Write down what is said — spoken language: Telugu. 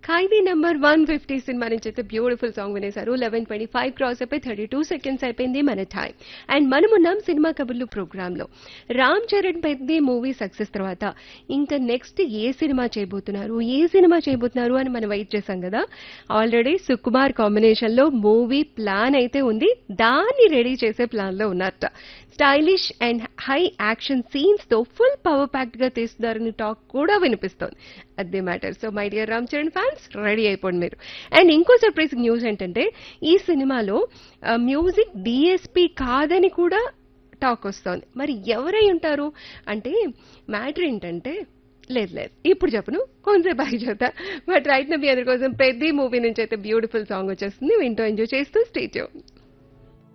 ఖైదీ నంబర్ వన్ ఫిఫ్టీ సినిమా నుంచి అయితే బ్యూటిఫుల్ సాంగ్ వినేశారు లెవెన్ ట్వంటీ ఫైవ్ క్రాస్ అయిపోయి థర్టీ టూ సెకండ్స్ అయిపోయింది మన టైం అండ్ మనమున్నాం సినిమా కబుర్లు ప్రోగ్రామ్ లో రామ్ చరణ్ పెద్ద మూవీ సక్సెస్ తర్వాత ఇంకా నెక్స్ట్ ఏ సినిమా చేయబోతున్నారు ఏ సినిమా చేయబోతున్నారు అని మనం వెయిట్ చేశాం కదా ఆల్రెడీ సుకుమార్ కాంబినేషన్ లో మూవీ ప్లాన్ అయితే ఉంది దాన్ని రెడీ చేసే ప్లాన్ లో ఉన్నారట stylish and high action scenes తో ఫుల్ పవర్ ప్యాక్డ్ గా తీస్తున్నారని టాక్ కూడా వినిపిస్తోంది అదే matter so my dear Ram Charan fans ready అయిపోండి మీరు అండ్ ఇంకో సర్ప్రైజింగ్ న్యూస్ ఏంటంటే ఈ సినిమాలో మ్యూజిక్ డిఎస్పి కాదని కూడా టాక్ వస్తోంది మరి ఎవరై ఉంటారు అంటే మ్యాటర్ ఏంటంటే లేదు లేదు ఇప్పుడు చెప్పను కొంచెంసేపు ఆగి చెప్తా బట్ రైట్ నా మీ అందరి కోసం పెద్ద మూవీ నుంచి అయితే బ్యూటిఫుల్ సాంగ్ వచ్చేస్తుంది వింటూ ఎంజాయ్ చేస్తూ స్టేట్